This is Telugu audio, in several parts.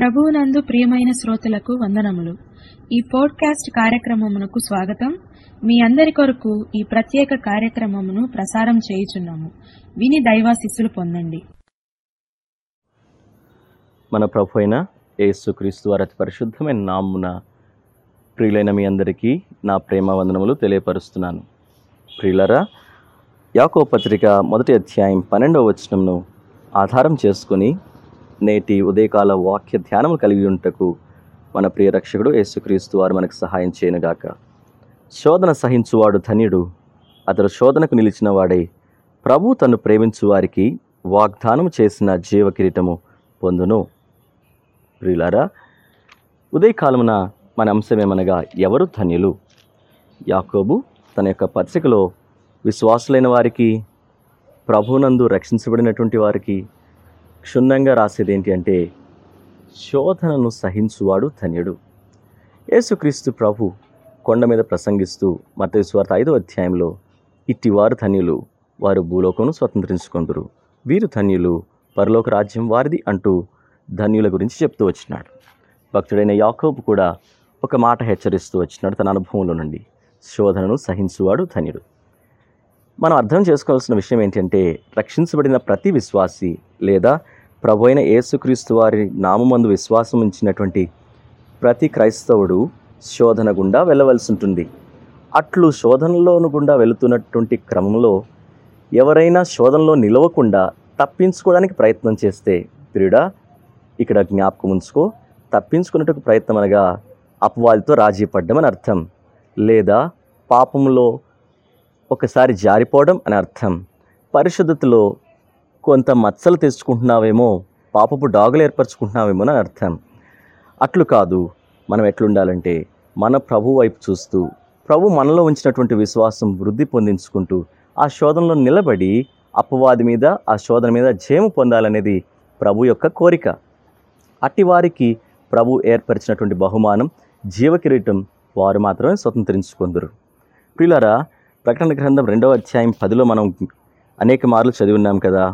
ప్రభువునందు ప్రియమైన శ్రోతలకు వందనములు ఈ పోడ్కాస్ట్ కార్యక్రమమునకు స్వాగతం మీ అందరి కొరకు ఈ ప్రత్యేక కార్యక్రమమును ప్రసారం చేయుచున్నాము విని దైవాశిస్సులు పొందండి మన ప్రభు అయిన యేసుక్రీస్తు వారి అతి పరిశుద్ధమైన నామున ప్రియులైన మీ అందరికీ నా ప్రేమ వందనములు తెలియపరుస్తున్నాను ప్రియులరా యాకో పత్రిక మొదటి అధ్యాయం పన్నెండవ వచనంను ఆధారం చేసుకుని నేటి ఉదయకాల వాక్య ధ్యానము కలిగి ఉంటకు మన ప్రియ రక్షకుడు యేసుక్రీస్తు వారు మనకు సహాయం చేయనుగాక శోధన సహించువాడు ధన్యుడు అతడు శోధనకు నిలిచిన వాడై ప్రభు తను ప్రేమించు వారికి వాగ్దానం చేసిన జీవ కిరీటము పొందును ప్రియులారా ఉదయకాలమున మన అంశమేమనగా ఎవరు ధన్యులు యాకోబు తన యొక్క పత్రికలో విశ్వాసులైన వారికి ప్రభునందు రక్షించబడినటువంటి వారికి క్షుణ్ణంగా రాసేది ఏంటి అంటే శోధనను సహించువాడు ధన్యుడు యేసుక్రీస్తు ప్రభు కొండ మీద ప్రసంగిస్తూ మత్తయి స్వార్థ ఐదో అధ్యాయంలో ఇట్టివారు ధన్యులు వారు భూలోకమును స్వతంత్రించుకుందరు వీరు ధన్యులు పరలోక రాజ్యం వారిది అంటూ ధన్యుల గురించి చెప్తూ వచ్చినాడు భక్తుడైన యాకోబు కూడా ఒక మాట హెచ్చరిస్తూ వచ్చినాడు తన అనుభవంలో నుండి శోధనను సహించువాడు ధన్యుడు మనం అర్థం చేసుకోవాల్సిన విషయం ఏంటంటే రక్షించబడిన ప్రతి విశ్వాసి లేదా ప్రభు అయిన యేసుక్రీస్తు వారి నామందు విశ్వాసం ఉంచినటువంటి ప్రతి క్రైస్తవుడు శోధన గుండా వెళ్ళవలసి ఉంటుంది అట్లు శోధనలోను గుండా వెళుతున్నటువంటి క్రమంలో ఎవరైనా శోధనలో నిలవకుండా తప్పించుకోవడానికి ప్రయత్నం చేస్తే ప్రియుడా ఇక్కడ జ్ఞాపకం ఉంచుకో తప్పించుకున్నట్టుకు ప్రయత్నం అనగా అపవాదితో రాజీ పడ్డం అర్థం లేదా పాపంలో ఒకసారి జారిపోవడం అని అర్థం పరిశుద్ధతలో కొంత మచ్చలు తెచ్చుకుంటున్నావేమో పాపపు డాగులు ఏర్పరచుకుంటున్నావేమో అని అర్థం అట్లు కాదు మనం ఎట్లుండాలంటే మన ప్రభు వైపు చూస్తూ ప్రభు మనలో ఉంచినటువంటి విశ్వాసం వృద్ధి పొందించుకుంటూ ఆ శోధనలో నిలబడి అపవాది మీద ఆ శోధన మీద జయము పొందాలనేది ప్రభు యొక్క కోరిక అట్టి వారికి ప్రభు ఏర్పరిచినటువంటి బహుమానం జీవకిరీటం వారు మాత్రమే స్వతంత్రించుకుందరు ప్రియులారా ప్రకటన గ్రంథం రెండవ అధ్యాయం పదిలో మనం అనేక మార్లు చదివి ఉన్నాం కదా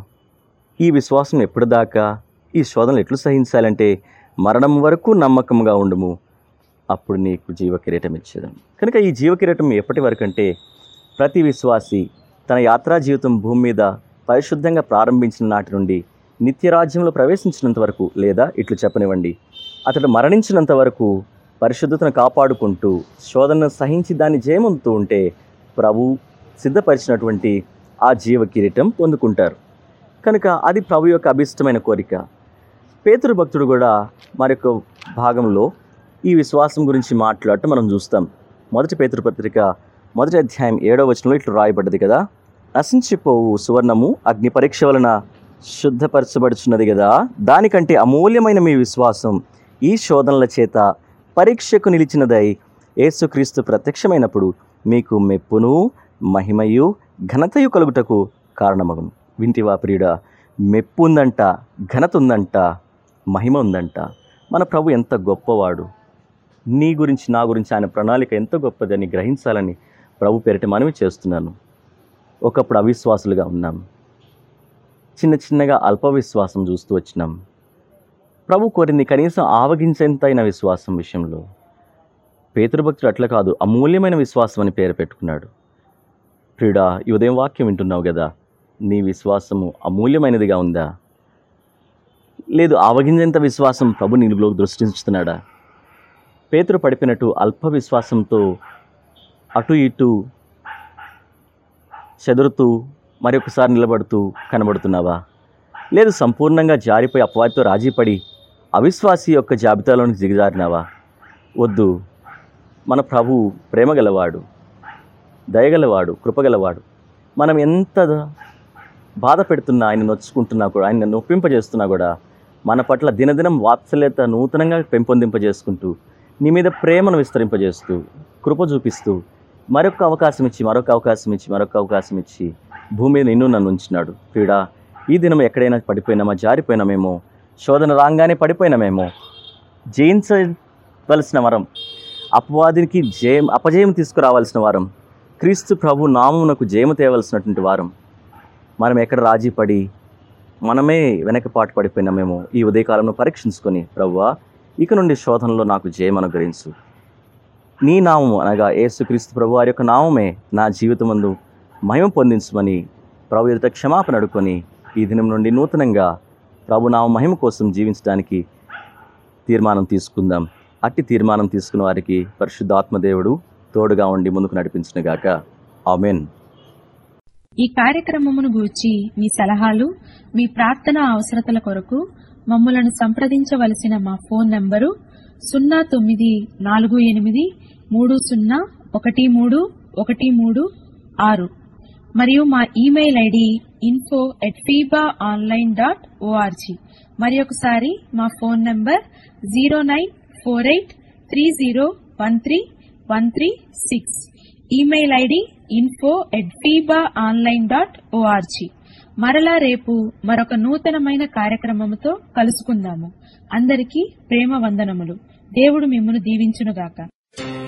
ఈ విశ్వాసం ఎప్పుడు దాకా ఈ శోధనలు ఎట్లు సహించాలంటే మరణం వరకు నమ్మకంగా ఉండుము అప్పుడు నీకు జీవ కిరీటం ఇచ్చేదాం కనుక ఈ జీవ కిరీటం ఎప్పటి వరకు అంటే ప్రతి విశ్వాసి తన యాత్రా జీవితం భూమి మీద పరిశుద్ధంగా ప్రారంభించిన నాటి నుండి నిత్యరాజ్యంలో ప్రవేశించినంత వరకు లేదా ఇట్లు చెప్పనివ్వండి అతడు మరణించినంత వరకు పరిశుద్ధతను కాపాడుకుంటూ శోధనను సహించి దాన్ని జయమంతూ ఉంటే ప్రభు సిద్ధపరిచినటువంటి ఆ జీవ కిరీటం పొందుకుంటారు కనుక అది ప్రభు యొక్క అభిష్టమైన కోరిక పేతురు భక్తుడు కూడా మరొక భాగంలో ఈ విశ్వాసం గురించి మాట్లాడటం మనం చూస్తాం మొదటి పేతురు పత్రిక మొదటి అధ్యాయం ఏడవ వచనంలో ఇట్లు రాయబడ్డది కదా నశించిపోవు సువర్ణము అగ్ని పరీక్ష వలన శుద్ధపరచబడుచున్నది కదా దానికంటే అమూల్యమైన మీ విశ్వాసం ఈ శోధనల చేత పరీక్షకు నిలిచినదై యేసుక్రీస్తు ప్రత్యక్షమైనప్పుడు మీకు మెప్పును మహిమయు ఘనతయు కలుగుటకు కారణమగును వింటివా ప్రియుడా మెప్పు ఉందంట ఘనత ఉందంట మహిమ ఉందంట మన ప్రభు ఎంత గొప్పవాడు నీ గురించి నా గురించి ఆయన ప్రణాళిక ఎంత గొప్పదని గ్రహించాలని ప్రభు పేరిట మనవి చేస్తున్నాను ఒకప్పుడు అవిశ్వాసులుగా ఉన్నాం చిన్న చిన్నగా అల్ప విశ్వాసం చూస్తూ వచ్చినాం ప్రభు కోరింది కనీసం ఆవగించేంతైన విశ్వాసం విషయంలో పేతృభక్తుడు అట్లా కాదు అమూల్యమైన విశ్వాసం అని పేరు పెట్టుకున్నాడు ప్రియుడా ఈ ఉదయం వాక్యం వింటున్నావు కదా నీ విశ్వాసము అమూల్యమైనదిగా ఉందా లేదు ఆవగించేంత విశ్వాసం ప్రభు నీలోకి దృష్టించుతున్నాడా పేతురు పడిపోయినట్టు అల్ప విశ్వాసంతో అటు ఇటు చెదురుతూ మరొకసారి నిలబడుతూ కనబడుతున్నావా లేదు సంపూర్ణంగా జారిపోయి అపవాదితో రాజీపడి అవిశ్వాసి యొక్క జాబితాలోని దిగజారినావా వద్దు మన ప్రభు ప్రేమగలవాడు దయగలవాడు కృపగలవాడు మనం ఎంత బాధ పెడుతున్నా ఆయన నొచ్చుకుంటున్నా కూడా ఆయన నొప్పింపజేస్తున్నా కూడా మన పట్ల దినదినం వాత్సల్యత నూతనంగా పెంపొందింపజేసుకుంటూ నీ మీద ప్రేమను విస్తరింపజేస్తూ కృప చూపిస్తూ మరొక అవకాశం ఇచ్చి మరొక అవకాశం ఇచ్చి మరొక అవకాశం ఇచ్చి భూమి మీద నిన్ను నన్ను ఉంచినాడు ప్రియుడా ఈ దినం ఎక్కడైనా పడిపోయినామా జారిపోయినామేమో శోధన రాగానే పడిపోయినామేమో జయించవలసిన వరం అపవాదికి జయం అపజయం తీసుకురావాల్సిన వారం క్రీస్తు ప్రభు నామమునకు జయము తేవలసినటువంటి వారం మనం ఎక్కడ రాజీ పడి మనమే వెనకపాటు పడిపోయినామేమో ఈ ఉదయకాలంలో పరీక్షించుకొని ప్రవ్వా ఇక నుండి శోధనలో నాకు జయం అనుగ్రహించు నీ నామము అనగా యేసుక్రీస్తు ప్రభు వారి యొక్క నామమే నా జీవితమందు మహిమ పొందించమని ప్రభు ఎదుట క్షమాపణ అడుకొని ఈ దినం నుండి నూతనంగా ప్రభు నామ మహిమ కోసం జీవించడానికి తీర్మానం తీసుకుందాం అట్టి తీర్మానం తీసుకున్న వారికి పరిశుద్ధాత్మదేవుడు తోడుగా ఉండి ముందుకు నడిపించినగాక ఆమెన్ ఈ కార్యక్రమమును గూర్చి మీ సలహాలు మీ ప్రార్థన అవసరతల కొరకు మమ్మలను సంప్రదించవలసిన మా ఫోన్ నంబరు సున్నా తొమ్మిది నాలుగు ఎనిమిది మూడు సున్నా ఒకటి మూడు ఒకటి మూడు ఆరు మరియు మా ఇమెయిల్ ఐడి ఇన్ఫో ఎట్ ఫీబా ఆన్లైన్ డాట్ ఓఆర్జీ మరి ఒకసారి మా phone number zero nine four eight three zero one three one three six email ID info at ఫీబా ఆన్లైన్ డాట్ ఓఆర్జీ మరలా రేపు మరొక నూతనమైన కార్యక్రమముతో కలుసుకుందాము అందరికీ ప్రేమ వందనములు దేవుడు మిమ్మను దీవించునుగాక